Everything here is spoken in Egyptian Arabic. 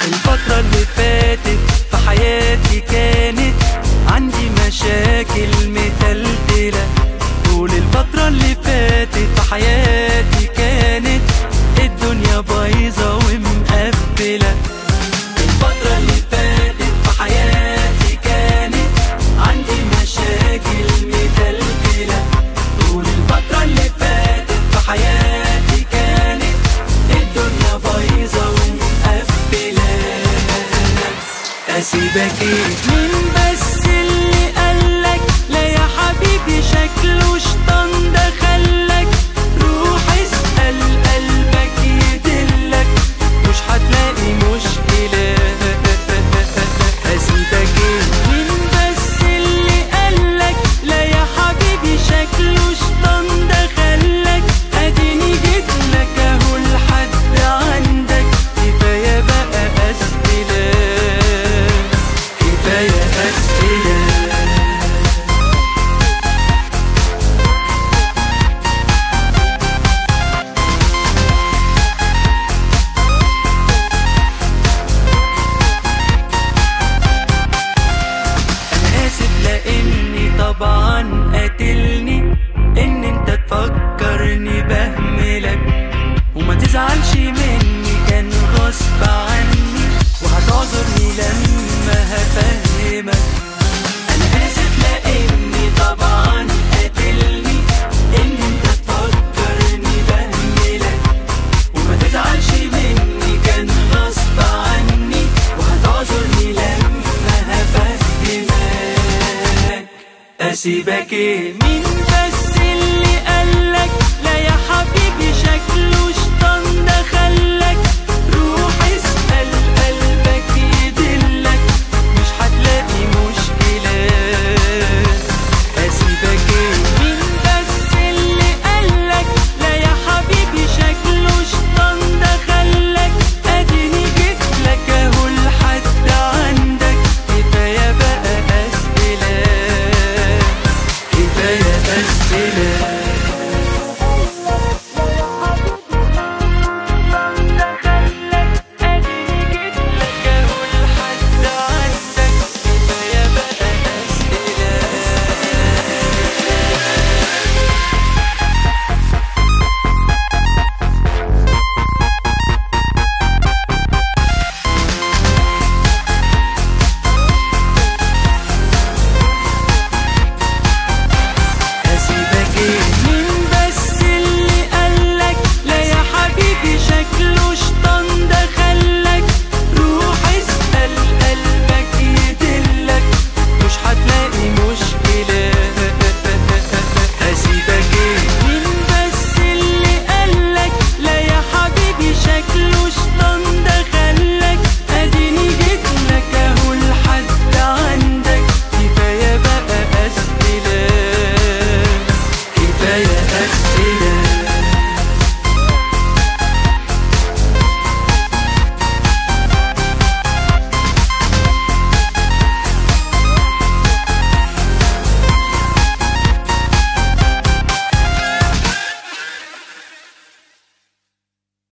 الفترة اللي فاتت في حياتي كانت عندي مشاكل متلتلة طول الفترة اللي فاتت في حياتي كانت الدنيا بايظة ومقفلة الفترة اللي فاتت في حياتي كانت عندي مشاكل متلتلة طول الفترة اللي فاتت في حياتي كانت الدنيا بايظة ومقفلة أسيبك إيه مين بس اللي قالك لا يا حبيبي شكله شطان ده خلك روح اسأل قلبك يدلك مش هتلاقي مشكلة أسيبك إيه مين بس اللي قالك لا يا حبيبي شكله شطان ده خلك أديني جيتلك أهو لحد عندك كفاية بقى أسئلة كفاية أسئلة انا اسف لاني طبعا قاتلني ان انت تفكرني بهملك وما تزعلش مني كان غصب عني وهتعذرني لما هفهمك انا اسف لاني طبعا قاتلني ان انت تفكرني بهملك وما تزعلش مني كان غصب عني وهتعذرني لما هفهمك اسيبك ايه مين